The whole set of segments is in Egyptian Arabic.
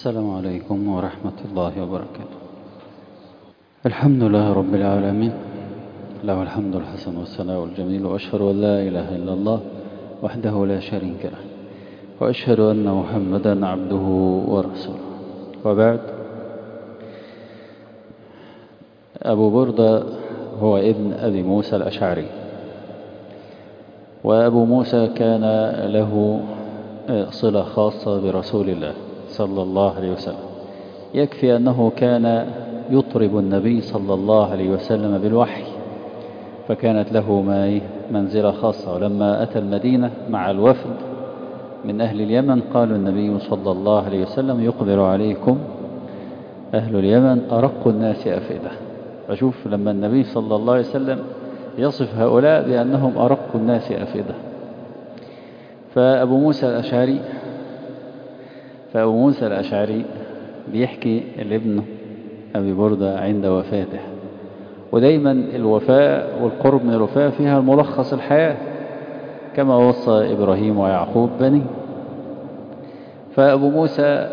السلام عليكم ورحمة الله وبركاته الحمد لله رب العالمين له الحمد الحسن والثناء الجميل وأشهد أن لا إله إلا الله وحده لا شريك له وأشهد أن محمدا عبده ورسوله وبعد أبو بردة هو ابن أبي موسى الأشعري وأبو موسى كان له صلة خاصة برسول الله صلى الله عليه وسلم يكفي أنه كان يطرب النبي صلى الله عليه وسلم بالوحي فكانت له ما منزلة خاصة ولما أتى المدينة مع الوفد من أهل اليمن قال النبي صلى الله عليه وسلم يقبل عليكم أهل اليمن أرق الناس أفئدة فشوف لما النبي صلى الله عليه وسلم يصف هؤلاء بأنهم أرق الناس أفئدة فأبو موسى الأشعري فأبو موسى الأشعري بيحكي لابنه أبي بردة عند وفاته ودايما الوفاء والقرب من الوفاء فيها ملخص الحياة كما وصى إبراهيم ويعقوب بني فأبو موسى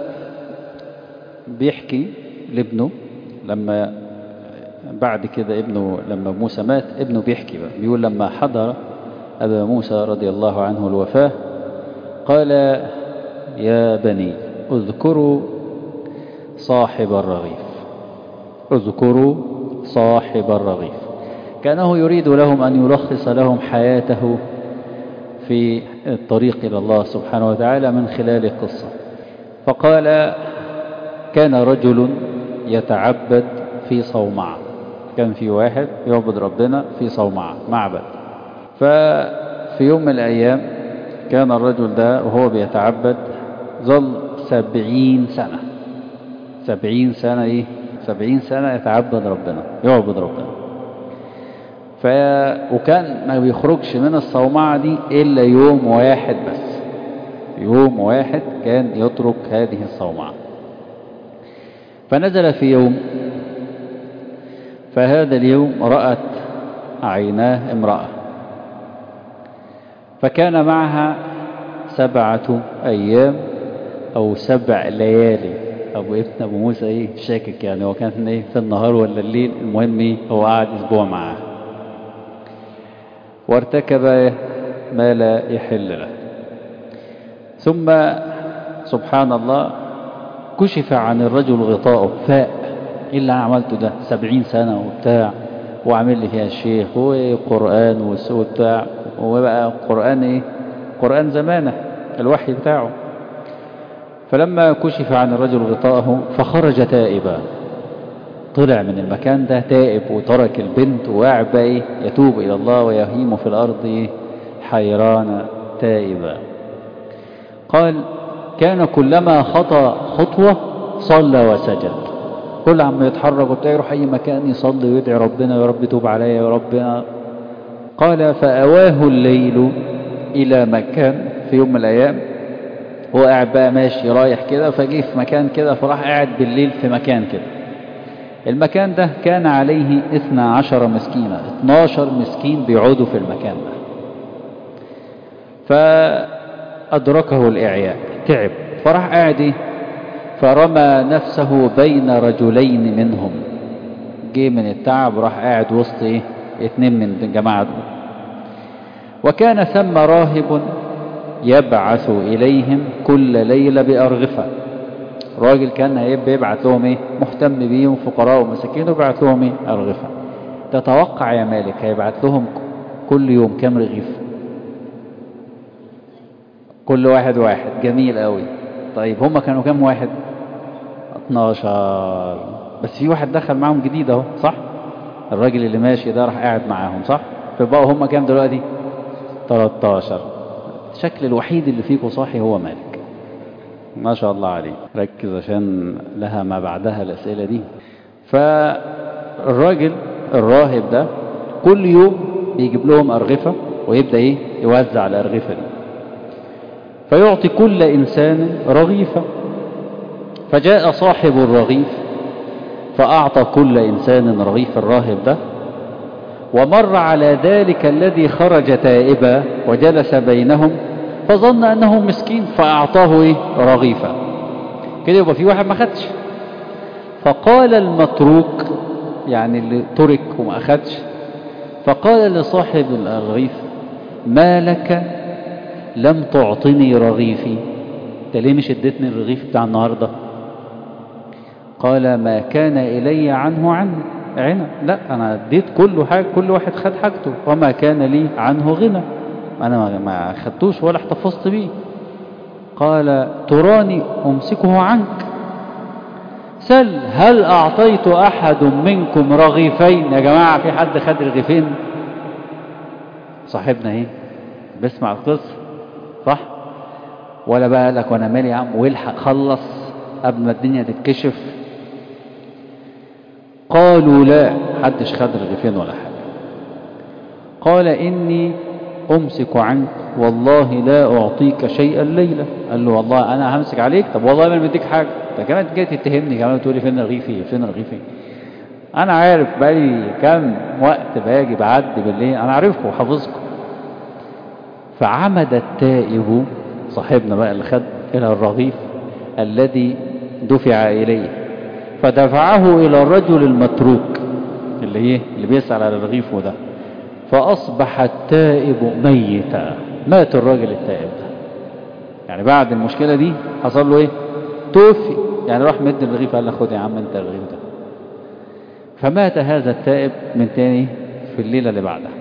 بيحكي لابنه لما بعد كده ابنه لما موسى مات ابنه بيحكي بقى بيقول لما حضر أبا موسى رضي الله عنه الوفاة قال يا بني اذكروا صاحب الرغيف اذكروا صاحب الرغيف كانه يريد لهم أن يلخص لهم حياته في الطريق إلى الله سبحانه وتعالى من خلال قصة فقال كان رجل يتعبد في صومعة كان في واحد يعبد ربنا في صومعة معبد ففي يوم من الأيام كان الرجل ده وهو بيتعبد ظل سبعين سنة سبعين سنة إيه سبعين سنة يتعبد ربنا يعبد ربنا ف... وكان ما بيخرجش من الصومعة دي إلا يوم واحد بس يوم واحد كان يترك هذه الصومعة فنزل في يوم فهذا اليوم رأت عيناه امرأة فكان معها سبعة أيام أو سبع ليالي أبو ابن أبو موسى إيه شاكك يعني هو كان إيه في النهار ولا الليل المهم إيه هو قعد أسبوع معاه وارتكب ما لا يحل له ثم سبحان الله كشف عن الرجل غطاءه فاء ايه اللي انا عملته ده سبعين سنة وبتاع وعامل لي فيها الشيخ وقرآن وبتاع وبقى قرآن ايه قرآن زمانه الوحي بتاعه فلما كشف عن الرجل غطاءه فخرج تائبا طلع من المكان ده تائب وترك البنت وقاعد بقى ايه يتوب الى الله ويهيم في الارض حيران تائبا قال كان كلما خطى خطوة صلى وسجد كل عم يتحرك وبتاع يروح اي مكان يصلي ويدعي ربنا يا رب توب عليا يا ربنا قال فأواه الليل إلى مكان في يوم من الأيام هو قاعد بقى ماشي رايح كده فجه في مكان كده فراح قاعد بالليل في مكان كده المكان ده كان عليه 12 مسكينة 12 مسكين بيقعدوا في المكان ده فأدركه الإعياء تعب فراح قاعد ايه فرمى نفسه بين رجلين منهم جه من التعب راح قاعد وسط ايه اتنين من جماعة دول وكان ثم راهب يبعث إليهم كل ليلة بأرغفة راجل كان هيبقى يبعث لهم ايه مهتم بيهم فقراء ومساكين ويبعث لهم ايه أرغفة تتوقع يا مالك هيبعث لهم كل يوم كام رغيف كل واحد واحد جميل قوي طيب هم كانوا كام واحد 12 بس في واحد دخل معاهم جديد اهو صح الراجل اللي ماشي ده راح قاعد معاهم صح فبقوا هم كام دلوقتي 13 الشكل الوحيد اللي فيكم صاحي هو مالك ما شاء الله عليه ركز عشان لها ما بعدها الأسئلة دي فالراجل الراهب ده كل يوم بيجيب لهم أرغفة ويبدأ ايه يوزع الأرغفة دي فيعطي كل إنسان رغيفة فجاء صاحب الرغيف فأعطى كل إنسان رغيف الراهب ده ومر على ذلك الذي خرج تائبا وجلس بينهم فظن أنه مسكين فأعطاه إيه رغيفا كده يبقى في واحد ما خدش فقال المتروك يعني اللي ترك وما أخدش فقال لصاحب الرغيف ما لك لم تعطني رغيفي انت ليه مش اديتني الرغيف بتاع النهارده قال ما كان الي عنه عن عنا لا انا اديت كل حاجه كل واحد خد حاجته وما كان لي عنه غنى انا ما خدتوش ولا احتفظت بيه قال تراني امسكه عنك سل هل اعطيت احد منكم رغيفين يا جماعه في حد خد رغيفين صاحبنا ايه بيسمع القصه صح ولا بقى قال لك وانا مالي يا عم والحق خلص قبل ما الدنيا تتكشف قالوا لا حدش خد رغيفين ولا حاجه قال اني امسك عنك والله لا اعطيك شيئا ليله قال له والله انا همسك عليك طب والله ما بديك حاجه انت كمان جاي تتهمني كمان تقول لي فين رغيفي فين رغيفي انا عارف بقالي كام وقت باجي بعدي بالليل انا عارفكم وحافظكم فعمد التائب صاحبنا بقى اللي خد الى الرغيف الذي دفع اليه فدفعه الى الرجل المتروك اللي ايه اللي بيسأل على الرغيف وده فاصبح التائب ميتا مات الراجل التائب ده يعني بعد المشكله دي حصل له ايه توفي يعني راح مد الرغيف قال له خد يا عم انت الرغيف ده فمات هذا التائب من تاني في الليله اللي بعدها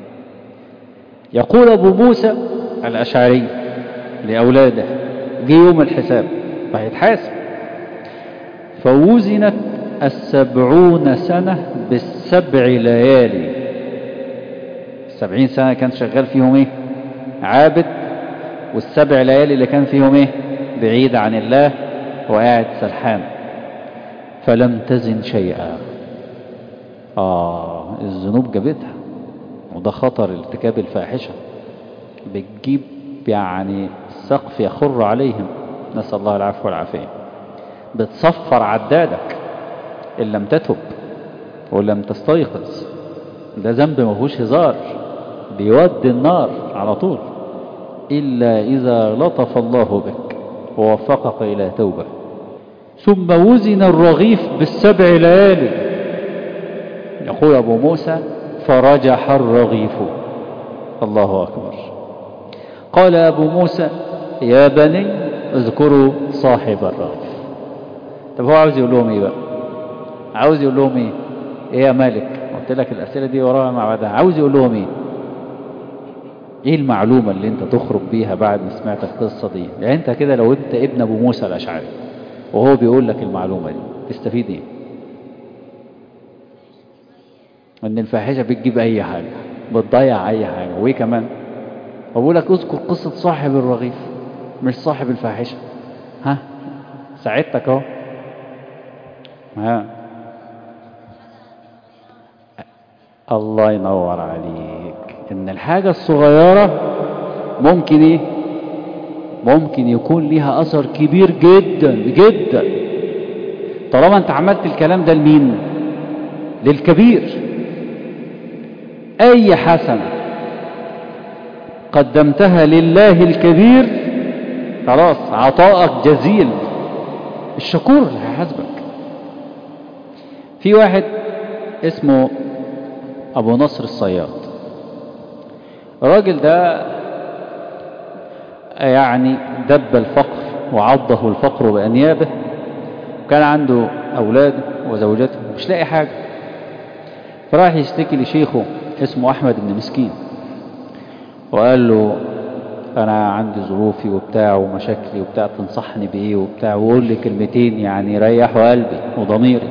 يقول ابو موسى الاشعري لاولاده جه يوم الحساب فهيتحاسب فوزنت السبعون سنة بالسبع ليالي السبعين سنة كان شغال فيهم ايه عابد والسبع ليالي اللي كان فيهم ايه بعيد عن الله وقاعد سرحان فلم تزن شيئا آه الذنوب جابتها وده خطر ارتكاب الفاحشة بتجيب يعني السقف يخر عليهم نسأل الله العفو والعافية بتصفر عدادك إن لم تتب ولم تستيقظ ده ذنب ما فيهوش هزار بيودي النار على طول إلا إذا لطف الله بك ووفقك إلى توبة ثم وزن الرغيف بالسبع ليالي يقول أبو موسى فرجح الرغيف الله أكبر قال أبو موسى يا بني اذكروا صاحب الرغيف طب هو عاوز يقول لهم ايه بقى عاوز يقول لهم ايه ايه يا مالك قلت لك الاسئله دي وراها مع بعضها عاوز يقول لهم ايه ايه المعلومه اللي انت تخرج بيها بعد ما سمعت القصه دي يعني انت كده لو انت ابن ابو موسى الاشعري وهو بيقول لك المعلومه دي تستفيد ايه ان الفاحشه بتجيب اي حاجه بتضيع اي حاجه وايه كمان بقول لك اذكر قصه صاحب الرغيف مش صاحب الفاحشه ها ساعدتك اهو ها الله ينور عليك ان الحاجة الصغيرة ممكن ايه ممكن يكون ليها اثر كبير جدا جدا طالما انت عملت الكلام ده لمين للكبير اي حسنة قدمتها لله الكبير خلاص عطاءك جزيل الشكور اللي هيحاسبك في واحد اسمه ابو نصر الصياد الراجل ده يعني دب الفقر وعضه الفقر بأنيابه كان عنده أولاد وزوجته مش لاقي حاجة فراح يشتكي لشيخه اسمه أحمد بن مسكين وقال له أنا عندي ظروفي وبتاع ومشاكلي وبتاع تنصحني بإيه وبتاع وقول لي كلمتين يعني يريحوا قلبي وضميري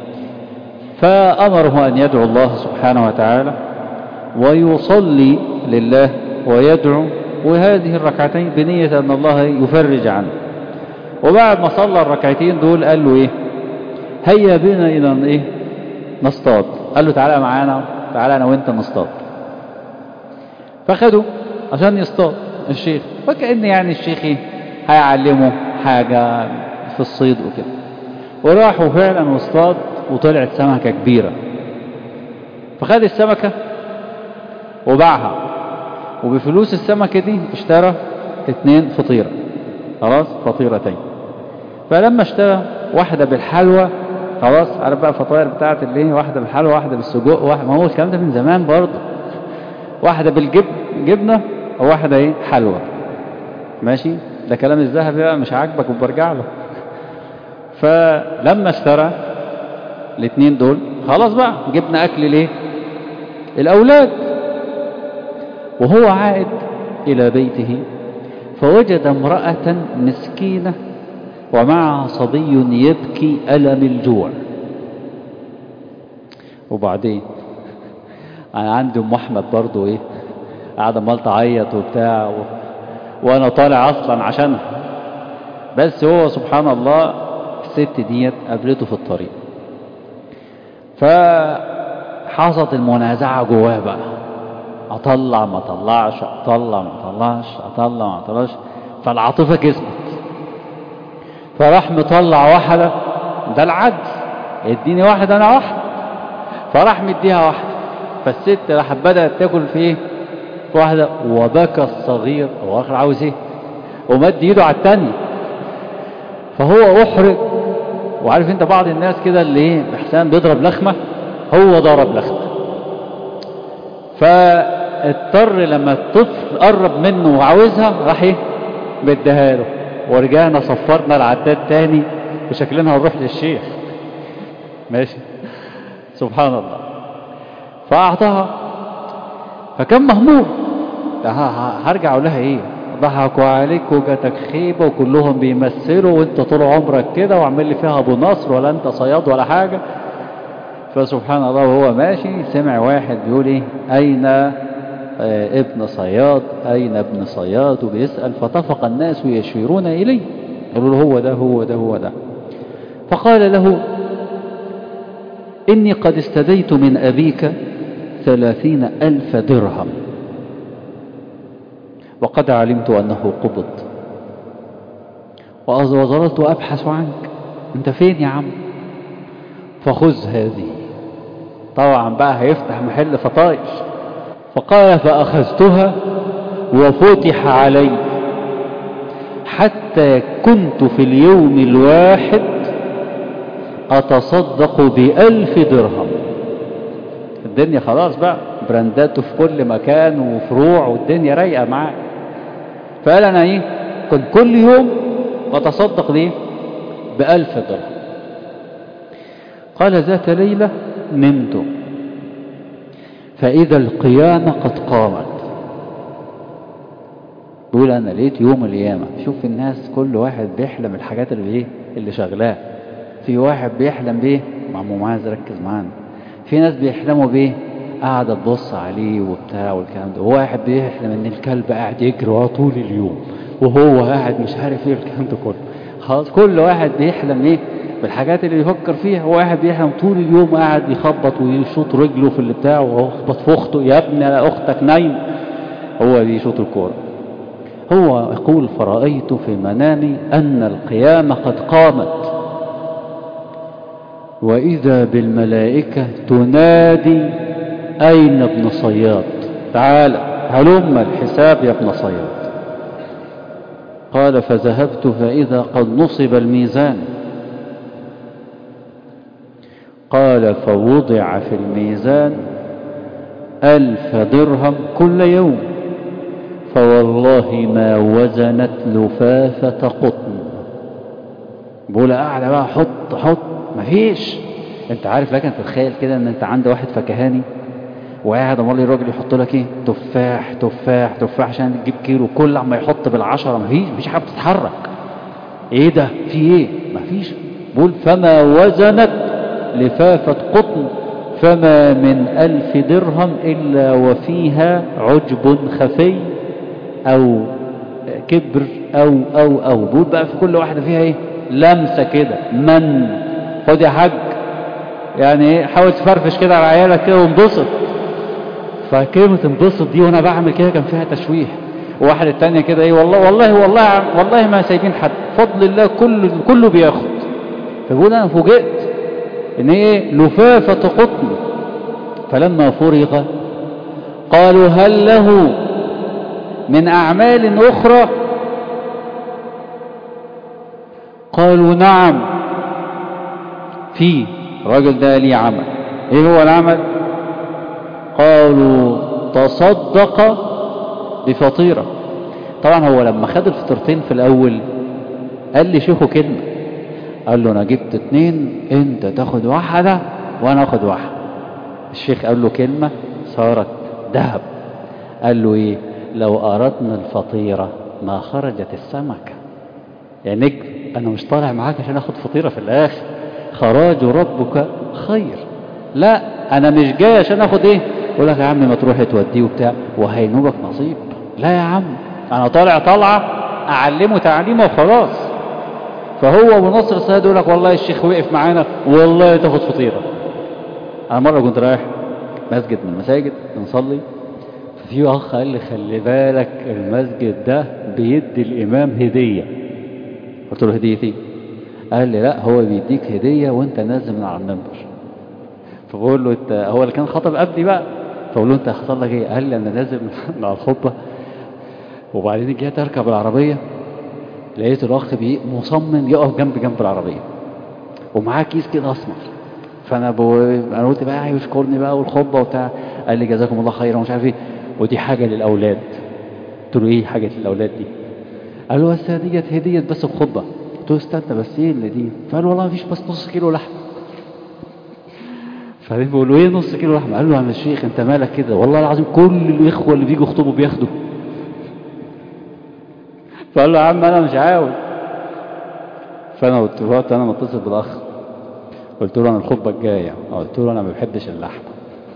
فأمره أن يدعو الله سبحانه وتعالى ويصلي لله ويدعو وهذه الركعتين بنية أن الله يفرج عنه وبعد ما صلى الركعتين دول قال له إيه هيا بنا إلى إيه نصطاد قال له تعالى معانا تعالى أنا وأنت نصطاد فخده عشان يصطاد الشيخ فكأن يعني الشيخ إيه هيعلمه حاجة في الصيد وكده وراحوا فعلا واصطاد وطلعت سمكة كبيرة فخد السمكة وباعها وبفلوس السمكة دي اشترى اتنين فطيرة خلاص فطيرتين فلما اشترى واحدة بالحلوى خلاص عارف بقى الفطاير بتاعت اللي هي واحدة بالحلوى واحدة بالسجق واحدة ما هو الكلام ده من زمان برضه واحدة بالجبن جبنة وواحدة ايه حلوى ماشي ده كلام الذهبي بقى مش عاجبك وبرجع له فلما اشترى الاثنين دول خلاص بقى جبنا اكل ليه الاولاد وهو عائد الى بيته فوجد امرأة مسكينة ومعها صبي يبكي ألم الجوع وبعدين أنا عندي أم أحمد برضو إيه قاعدة مال تعيط وبتاع و... وأنا طالع أصلا عشانها بس هو سبحان الله الست ديت قابلته في الطريق فحصلت المنازعة جواه بقى أطلع ما أطلعش أطلع ما أطلعش أطلع ما أطلعش فالعاطفة كسبت فراح مطلع واحدة ده العدل اديني واحدة أنا واحدة فراح مديها واحدة فالست راح بدأت تاكل في ايه في واحدة وبكى الصغير هو آخر عاوز ايه ومد ايده على التانية فهو أحرج وعارف انت بعض الناس كده اللي ايه بحسان بيضرب لخمة هو ضرب لخمة فاضطر لما الطفل قرب منه وعاوزها راح ايه مديها له ورجعنا صفرنا العداد تاني وشكلنا هنروح للشيخ ماشي سبحان الله فأعطاها فكان مهموم هرجع اقول لها ايه ضحكوا عليك وجاتك خيبة وكلهم بيمثلوا وانت طول عمرك كده وعمل لي فيها ابو نصر ولا انت صياد ولا حاجة فسبحان الله وهو ماشي سمع واحد بيقول ايه اين آه ابن صياد اين ابن صياد وبيسأل فطفق الناس يشيرون اليه قالوا له هو ده هو ده هو ده فقال له إني قد استديت من أبيك ثلاثين ألف درهم وقد علمت أنه قبض وظللت أبحث عنك أنت فين يا عم فخذ هذه طبعا بقى هيفتح محل فطاير فقال فأخذتها وفتح علي حتى كنت في اليوم الواحد أتصدق بألف درهم الدنيا خلاص بقى برانداته في كل مكان وفروع والدنيا رايقة معاه فقال أنا إيه كنت كل يوم أتصدق ليه بألف درهم قال ذات ليلة نمت فإذا القيامة قد قامت بيقول أنا لقيت يوم القيامة شوف الناس كل واحد بيحلم الحاجات اللي إيه اللي شغلاه في واحد بيحلم بيه معمو معاذ ركز معانا في ناس بيحلموا بيه قاعدة تبص عليه وبتاع والكلام ده وواحد بيحلم ان الكلب قاعد يجري وراه طول اليوم وهو قاعد مش عارف ايه الكلام ده كله خلاص كل واحد بيحلم ايه بالحاجات اللي بيفكر فيها هو واحد بيحلم طول اليوم قاعد يخبط ويشوط رجله في اللي بتاعه ويخبط في اخته يا ابني اختك نايم هو بيشوط الكوره هو يقول فرأيت في منامي أن القيامة قد قامت وإذا بالملائكة تنادي أين ابن صياد تعال هلم الحساب يا ابن صياد قال فذهبت فإذا قد نصب الميزان قال فوضع في الميزان ألف درهم كل يوم فوالله ما وزنت لفافة قطن بقول قاعدة بقى حط حط مفيش انت عارف لكن تتخيل كده ان انت عند واحد فكهاني وقاعد امال الراجل يحط لك ايه تفاح تفاح تفاح عشان تجيب كيلو كل عما يحط بالعشرة مفيش مفيش حاجه بتتحرك ايه ده في ايه مفيش بقول فما وزنت لفافة قطن فما من ألف درهم إلا وفيها عجب خفي أو كبر أو أو أو بقول بقى في كل واحدة فيها إيه لمسة كده من خد يا حاج يعني ايه حاول تفرفش كده على عيالك كده وانبسط فكلمة انبسط دي وانا بعمل كده كان فيها تشويه وواحد التانية كده ايه والله والله والله والله ما سايبين حد فضل الله كله كله بياخد فبقول انا فوجئت ان ايه لفافة قطن فلما فرغ قالوا هل له من اعمال اخرى قالوا نعم في الراجل ده ليه عمل ايه هو العمل قالوا تصدق بفطيرة طبعا هو لما خد الفطرتين في الاول قال لي شيخه كلمة قال له انا جبت اتنين انت تاخد واحدة وانا اخد واحدة الشيخ قال له كلمة صارت ذهب قال له ايه لو اردنا الفطيرة ما خرجت السمكة يا نجم انا مش طالع معاك عشان اخد فطيرة في الاخر خراج ربك خير لا انا مش جاي عشان اخد ايه يقول لك يا عم ما تروح توديه وبتاع وهينوبك نصيب لا يا عم انا طالع طالعه اعلمه تعليمه وخلاص فهو ابو نصر السيد يقول لك والله الشيخ وقف معانا والله تاخد فطيره انا مره كنت رايح مسجد من المساجد بنصلي ففي اخ قال لي خلي بالك المسجد ده بيدي الامام هديه قلت له هديه ايه قال لي لا هو بيديك هديه وانت نازل من على المنبر فبقول له انت هو اللي كان خطب قبلي بقى فبقول له انت حصل لك ايه قال لي انا نازل من على الخطبه وبعدين جيت اركب العربيه لقيت الاخ بي مصمم يقف جنب جنب العربيه ومعاه كيس كده اسمر فانا بو... انا قلت بقى يشكرني بقى والخطبه وبتاع قال لي جزاكم الله خيرا ومش عارف ايه ودي حاجه للاولاد قلت له ايه حاجه للاولاد دي قال له بس ديت هديه بس الخطبه قلت له استنى بس ايه اللي دي فقال والله مفيش بس نص كيلو لحمه فبعدين بيقول له ايه نص كيلو لحمه قال له يا شيخ انت مالك كده والله العظيم كل الاخوه اللي بيجوا يخطبوا بياخدوا فقال له يا عم انا مش عاوز فانا قلت له وقت انا متصل بالاخ قلت له انا الخطبه الجايه قلت له انا ما بحبش اللحمه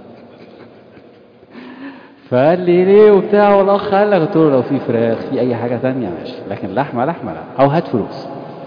فقال لي ليه وبتاع والاخ قال لك قلت له لو في فراخ في اي حاجه ثانيه ماشي لكن لحمه لحمه لا او هات فلوس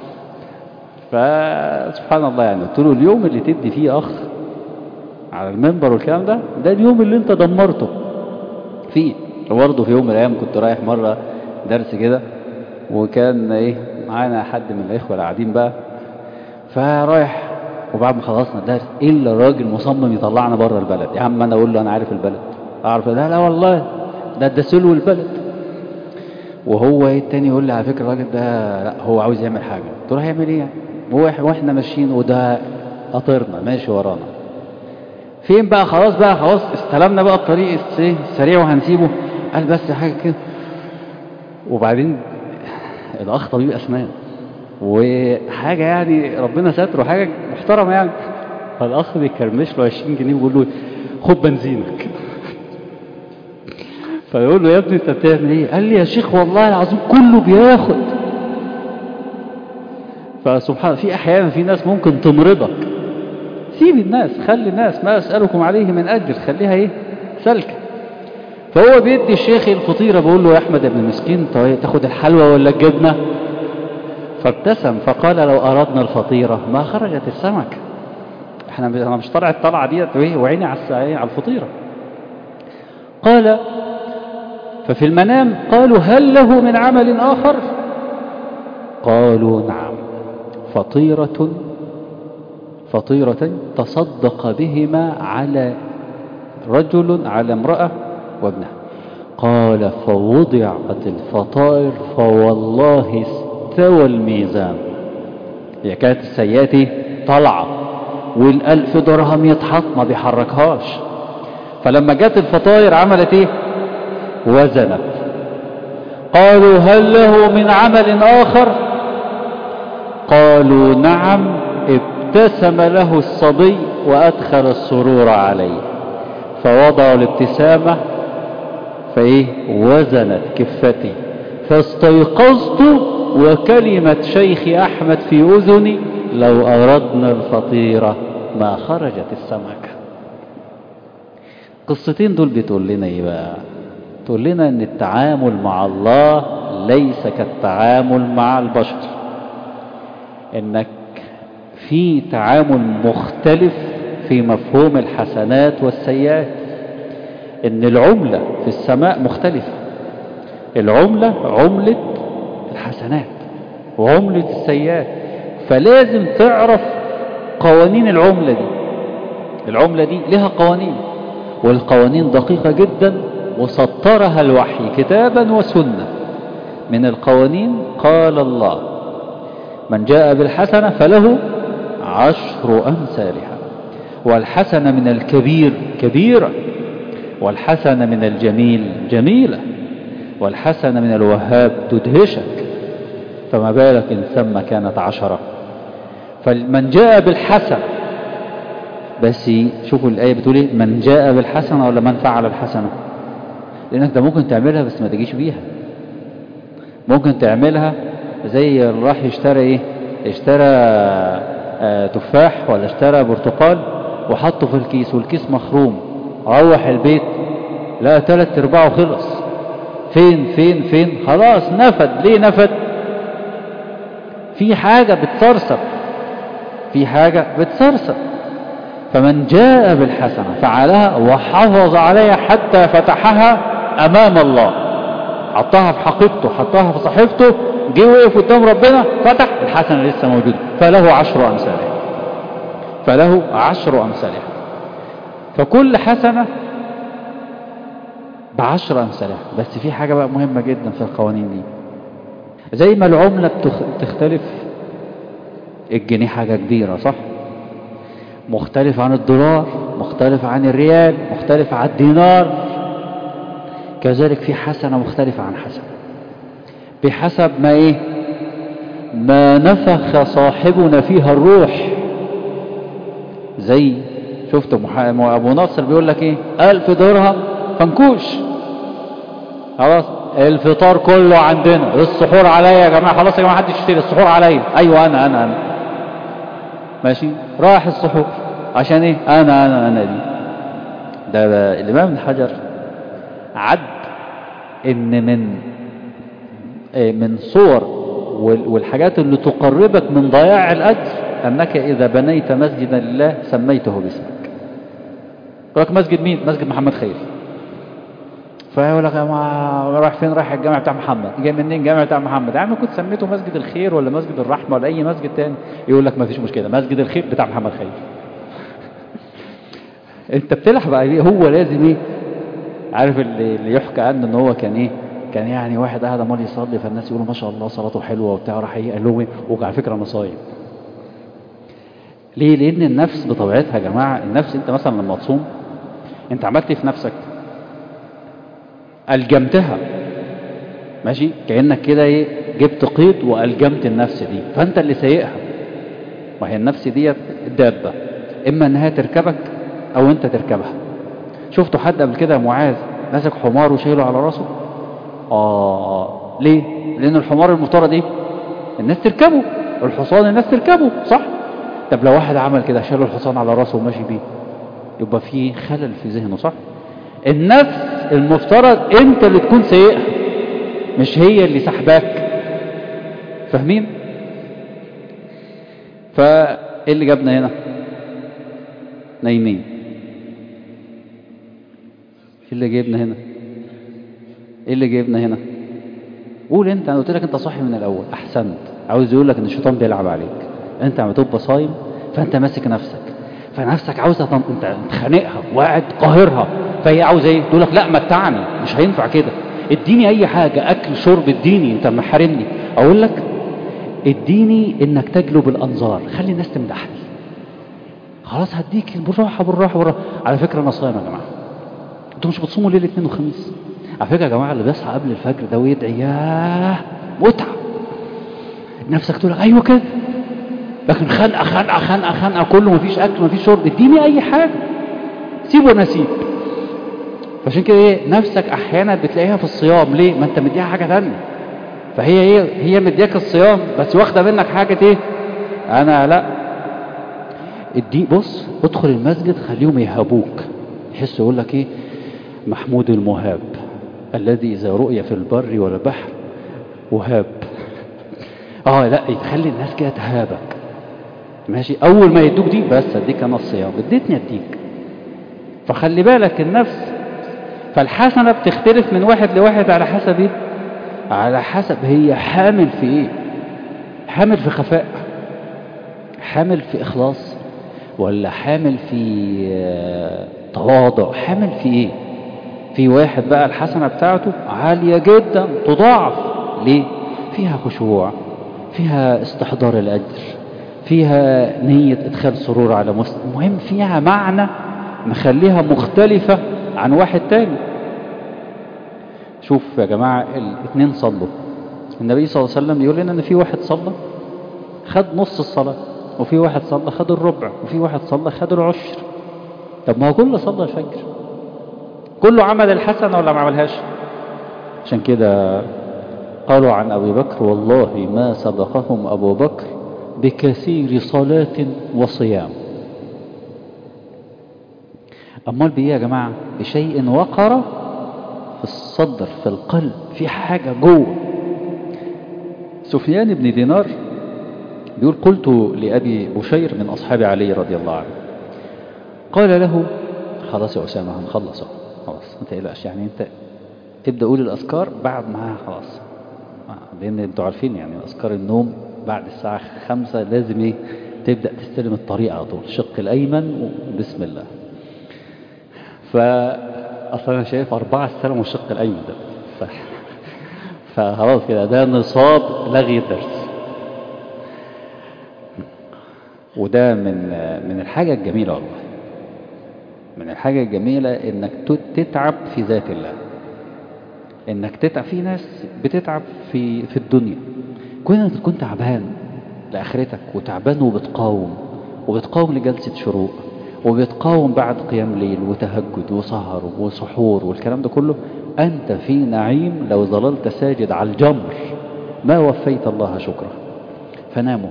فسبحان الله يعني قلت له اليوم اللي تدي فيه اخ على المنبر والكلام ده ده اليوم اللي انت دمرته فيه وبرضه في يوم من الايام كنت رايح مره درس كده وكان ايه معانا حد من الاخوه اللي قاعدين بقى فرايح وبعد ما خلصنا الدرس الا الراجل مصمم يطلعنا بره البلد يا عم انا اقول له انا عارف البلد اعرف لا لا والله ده ده سلو البلد وهو ايه التاني يقول لي على فكره الراجل ده لا هو عاوز يعمل حاجه قلت له هيعمل ايه يعني واحنا ماشيين وده قطرنا ماشي ورانا فين بقى خلاص بقى خلاص استلمنا بقى الطريق السريع وهنسيبه قال بس حاجه كده وبعدين الاخ طبيب اسنان وحاجه يعني ربنا ستره حاجه محترمه يعني فالاخ بيكرمش له 20 جنيه ويقول له خد بنزينك فيقول له يا ابني انت بتعمل ايه قال لي يا شيخ والله العظيم كله بياخد فسبحان في احيانا في ناس ممكن تمرضك سيب الناس خلي الناس ما اسالكم عليه من اجر خليها ايه سلكه فهو بيدي الشيخ الفطيره بيقول له يا احمد يا ابن مسكين طيب تاخد الحلوى ولا الجبنه فابتسم فقال لو اردنا الفطيره ما خرجت السمك احنا انا مش طالع الطلعه ديت وعيني على على الفطيره قال ففي المنام قالوا هل له من عمل آخر قالوا نعم فطيرة فطيرة تصدق بهما على رجل على امرأة وابنها قال فوضعت الفطائر فوالله استوى الميزان هي كانت السيئات طالعة والألف درهم يتحط ما بيحركهاش فلما جت الفطائر عملت ايه وزنت قالوا هل له من عمل آخر قالوا نعم ابتسم له الصبي وأدخل السرور عليه فوضعوا الابتسامة فإيه وزنت كفتي فاستيقظت وكلمة شيخ أحمد في أذني لو أردنا الفطيرة ما خرجت السمكة قصتين دول بتقول لنا ايه بقى تقول لنا ان التعامل مع الله ليس كالتعامل مع البشر انك في تعامل مختلف في مفهوم الحسنات والسيئات ان العملة في السماء مختلفة العملة عملة الحسنات وعملة السيئات فلازم تعرف قوانين العملة دي العملة دي لها قوانين والقوانين دقيقة جدا وسطرها الوحي كتابا وسنة من القوانين قال الله من جاء بالحسنة فله عشر أمثالها والحسنة من الكبير كبيرة والحسنة من الجميل جميلة والحسنة من الوهاب تدهشك فما بالك إن ثم كانت عشرة فمن جاء بالحسنة بس شوفوا الآية بتقول إيه من جاء بالحسنة ولا من فعل الحسنة لأنك ده ممكن تعملها بس ما تجيش بيها ممكن تعملها زي اللي راح يشتري إيه اشترى آه تفاح ولا اشترى برتقال وحطه في الكيس والكيس مخروم روح البيت لا تلات ارباعه خلص فين فين فين خلاص نفد ليه نفد في حاجة بتسرسب في حاجة بتسرسب فمن جاء بالحسنة فعلها وحافظ عليها حتى فتحها أمام الله حطها في حقيبته حطها في صحيفته جه وقف قدام ربنا فتح الحسنة لسه موجودة فله عشر أمثالها فله عشر أمثالها فكل حسنة بعشر أمثالها بس في حاجة بقى مهمة جدا في القوانين دي زي ما العملة بتختلف الجنيه حاجة كبيرة صح مختلف عن الدولار مختلف عن الريال مختلف عن الدينار كذلك في حسنة مختلفة عن حسنة بحسب ما ايه ما نفخ صاحبنا فيها الروح زي شفت ابو نصر بيقول لك ايه الف درهم فنكوش خلاص الفطار كله عندنا السحور عليا يا جماعه خلاص يا جماعه محدش يشتري السحور عليا ايوه انا انا انا ماشي راح السحور عشان ايه انا انا انا دي ده, ده الامام ابن حجر عد ان من إيه من صور والحاجات اللي تقربك من ضياع الاجر انك اذا بنيت مسجدا لله سميته باسمك يقول لك مسجد مين مسجد محمد خير فيقول لك رايح فين رايح الجامع بتاع محمد جاي منين الجامع بتاع محمد يا عم كنت سميته مسجد الخير ولا مسجد الرحمه ولا اي مسجد تاني يقول لك ما فيش مشكله مسجد الخير بتاع محمد خير انت بتلح بقى ايه هو لازم ايه عارف اللي, اللي يحكى عنه ان هو كان ايه كان يعني واحد قاعد عمال يصلي فالناس يقولوا ما شاء الله صلاته حلوه وبتاع راح ايه قال لهم ايه وعلى فكره انا صايم ليه لان النفس بطبيعتها يا جماعه النفس انت مثلا لما تصوم انت عملت ايه في نفسك ألجمتها ماشي كأنك كده ايه جبت قيد وألجمت النفس دي فأنت اللي سايقها وهي النفس دي دابة إما أنها تركبك أو أنت تركبها شفتوا حد قبل كده معاذ ماسك حمار وشايله على راسه آه ليه لأن الحمار المفترض ايه الناس تركبه الحصان الناس تركبه صح طب لو واحد عمل كده شال الحصان على راسه وماشي بيه يبقى في خلل في ذهنه صح النفس المفترض انت اللي تكون سايقها مش هي اللي سحباك فاهمين فايه اللي جابنا هنا نايمين ايه اللي جايبنا هنا ايه اللي جايبنا هنا قول انت انا قلت لك انت صاحي من الاول احسنت عاوز يقول لك ان الشيطان بيلعب عليك انت عم تبقى صايم فانت ماسك نفسك فنفسك عاوزه تن... انت خانقها وقاعد قاهرها فهي عاوزه ايه تقول لك لا متعني مش هينفع كده اديني اي حاجه اكل شرب اديني انت محارمني اقول لك اديني انك تجلب الانظار خلي الناس تمدحني خلاص هديك بالراحه بالراحه بالراحه على فكره انا صايم يا جماعه انتوا مش بتصوموا ليله اثنين وخميس على فكره يا جماعه اللي بيصحى قبل الفجر ده ويدعي ياه متعه نفسك تقول لك ايوه كده لكن خنقه خنقه خنقه خنقه كله مفيش اكل مفيش شرب اديني اي حاجه سيب وانا اسيب فعشان كده ايه نفسك احيانا بتلاقيها في الصيام ليه ما انت مديها حاجه ثانيه فهي ايه هي مدياك الصيام بس واخده منك حاجه ايه انا لا ادي بص ادخل المسجد خليهم يهابوك يحسوا يقول لك ايه محمود المهاب الذي اذا رؤي في البر والبحر وهاب اه لا يخلي الناس كده تهابك ماشي اول ما يدوك دي بس اديك انا الصيام اديتني اديك فخلي بالك النفس فالحسنة بتختلف من واحد لواحد على حسب ايه على حسب هي حامل في ايه حامل في خفاء حامل في اخلاص ولا حامل في تواضع حامل في ايه في واحد بقى الحسنة بتاعته عالية جدا تضاعف ليه فيها خشوع فيها استحضار الأجر فيها نية إدخال سرور على مسلم المهم فيها معنى مخليها مختلفة عن واحد تاني شوف يا جماعة الاثنين صلوا النبي صلى الله عليه وسلم يقول لنا ان في واحد صلى خد نص الصلاة وفي واحد صلى خد الربع وفي واحد صلى خد العشر طب ما هو كله صلى الفجر كله عمل الحسنة ولا ما عملهاش عشان كده قالوا عن أبي بكر والله ما سبقهم أبو بكر بكثير صلاة وصيام أمال بإيه يا جماعة بشيء وقر في الصدر في القلب في حاجة جوه سفيان بن دينار بيقول قلت لأبي بشير من أصحاب علي رضي الله عنه قال له خلاص يا أسامة هنخلص خلاص ما تقلقش يعني أنت ابدأ قول الأذكار بعد ما خلاص لأن أنتوا عارفين يعني أذكار النوم بعد الساعة خمسة لازم إيه تبدأ تستلم الطريق على طول الشق الأيمن وبسم الله فأصلا أنا شايف أربعة استلموا الشق الأيمن ده ف... فخلاص كده ده نصاب لغي الدرس وده من من الحاجة الجميلة والله من الحاجة الجميلة انك تتعب في ذات الله انك تتعب في ناس بتتعب في في الدنيا كون انك تكون تعبان لاخرتك وتعبان وبتقاوم وبتقاوم لجلسة شروق وبتقاوم بعد قيام ليل وتهجد وسهر وسحور والكلام ده كله أنت في نعيم لو ظللت ساجد على الجمر ما وفيت الله شكره فناموا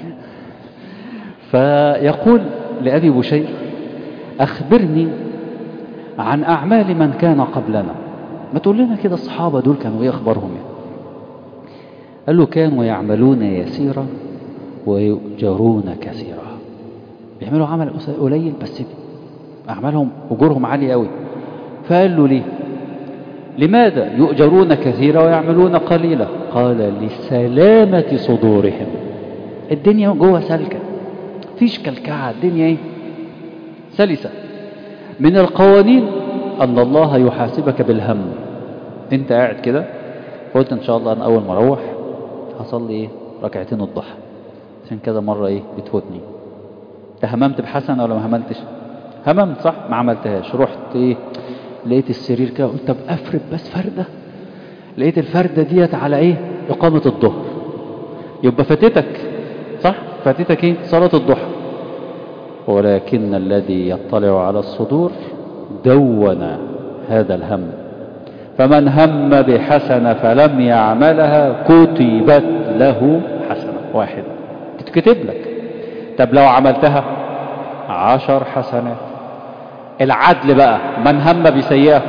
فيقول لأبي بشير أخبرني عن أعمال من كان قبلنا ما تقول لنا كده الصحابة دول كانوا ايه أخبارهم يعني قال له كانوا يعملون يسيرا ويؤجرون كثيرا بيعملوا عمل قليل بس أعمالهم أجورهم عالية قوي فقال له ليه لماذا يؤجرون كثيرا ويعملون قليلا قال لسلامة صدورهم الدنيا جوه سالكة فيش كلكعة الدنيا ايه سلسة من القوانين أن الله يحاسبك بالهم انت قاعد كده قلت ان شاء الله انا اول ما اروح هصلي ايه ركعتين الضحى عشان كذا مرة ايه بتفوتني انت هممت بحسنة ولا ما هممتش هممت صح ما عملتهاش رحت ايه لقيت السرير كده قلت طب افرد بس فردة لقيت الفردة ديت على ايه اقامة الظهر يبقى فاتتك صح فاتتك ايه صلاة الضحى ولكن الذي يطلع على الصدور دون هذا الهم فمن هم بحسنة فلم يعملها كتبت له حسنة واحدة تتكتب لك طب لو عملتها عشر حسنات العدل بقى من هم بسيئة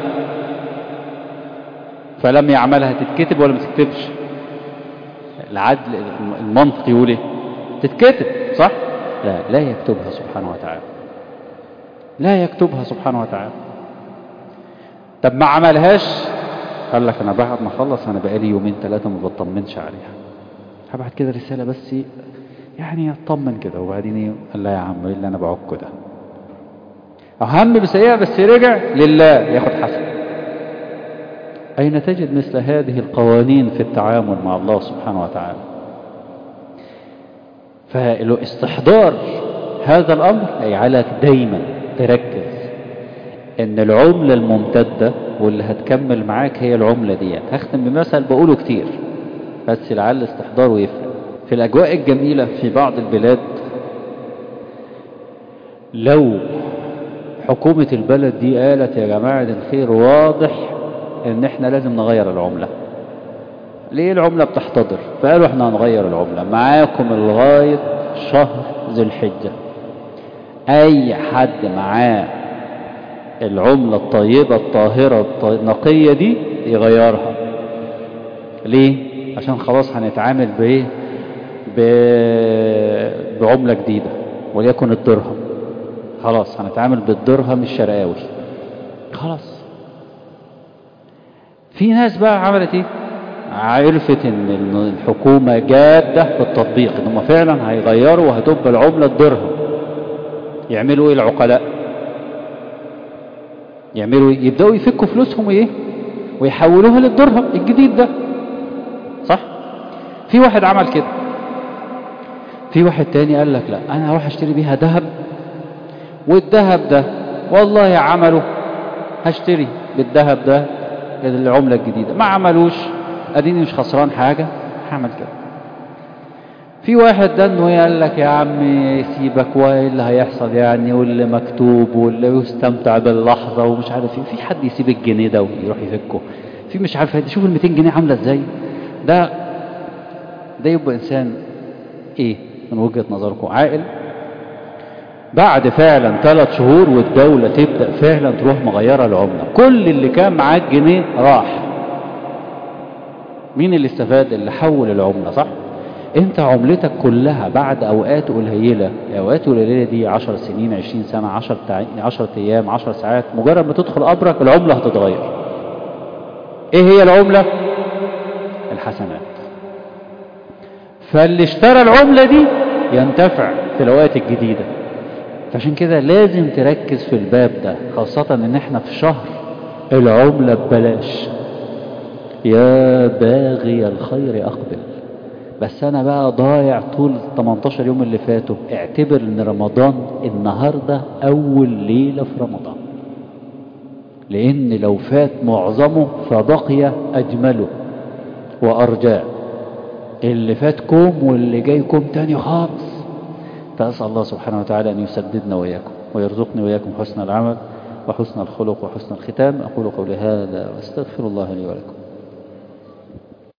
فلم يعملها تتكتب ولا ما تتكتبش العدل المنطق يقول ايه تتكتب صح لا لا يكتبها سبحانه وتعالى لا يكتبها سبحانه وتعالى طب ما عملهاش قال لك انا بعد ما اخلص انا بقالي يومين ثلاثه ما بطمنش عليها هبعت كده رساله بس يعني اطمن كده وبعدين ايه قال لا يا عم ايه اللي انا بعكه ده أهم بسيئة بس رجع لله ياخد حسن أين تجد مثل هذه القوانين في التعامل مع الله سبحانه وتعالى فاستحضار هذا الأمر هيجعلك دايما تركز ان العملة الممتدة واللي هتكمل معاك هي العملة دي هختم بمثل بقوله كتير بس لعل استحضاره يفرق في الأجواء الجميلة في بعض البلاد لو حكومة البلد دي قالت يا جماعة الخير واضح ان احنا لازم نغير العملة ليه العملة بتحتضر فقالوا احنا هنغير العملة معاكم لغاية شهر ذي الحجة اي حد معاه العملة الطيبة الطاهرة النقية دي يغيرها ليه عشان خلاص هنتعامل بايه بعملة جديدة وليكن الدرهم خلاص هنتعامل بالدرهم الشرقاوي خلاص في ناس بقى عملت ايه عرفت ان الحكومة جادة في التطبيق ان هم فعلا هيغيروا وهتبقى العملة الدرهم يعملوا ايه العقلاء يعملوا ايه يبدأوا يفكوا فلوسهم ايه ويحولوها للدرهم الجديد ده صح في واحد عمل كده في واحد تاني قال لك لا انا هروح اشتري بيها ذهب والذهب ده والله عمله هشتري بالذهب ده العملة الجديدة ما عملوش اديني مش خسران حاجة هعمل كده في واحد ده انه قال لك يا عم سيبك وايه اللي هيحصل يعني واللي مكتوب واللي يستمتع باللحظة ومش عارف ايه في حد يسيب الجنيه ده ويروح يفكه في مش عارف ايه شوف ال 200 جنيه عاملة ازاي ده ده يبقى انسان ايه من وجهة نظركم عاقل بعد فعلا ثلاث شهور والدولة تبدأ فعلا تروح مغيرة العملة كل اللي كان معاه جنيه راح مين اللي استفاد اللي حول العملة صح انت عملتك كلها بعد اوقات قليلة الاوقات القليلة دي 10 سنين 20 سنة 10 تع... 10 ايام 10 ساعات مجرد ما تدخل قبرك العملة هتتغير ايه هي العملة الحسنات فاللي اشترى العملة دي ينتفع في الاوقات الجديدة فعشان كده لازم تركز في الباب ده خاصة ان احنا في شهر العملة ببلاش يا باغي الخير اقبل بس انا بقى ضايع طول 18 يوم اللي فاتوا اعتبر ان رمضان النهاردة اول ليلة في رمضان لان لو فات معظمه فبقي اجمله وارجاه اللي فات كوم واللي جاي كوم تاني خالص فأسأل الله سبحانه وتعالى أن يسددنا وإياكم ويرزقني وإياكم حسن العمل وحسن الخلق وحسن الختام أقول قولي هذا وأستغفر الله لي ولكم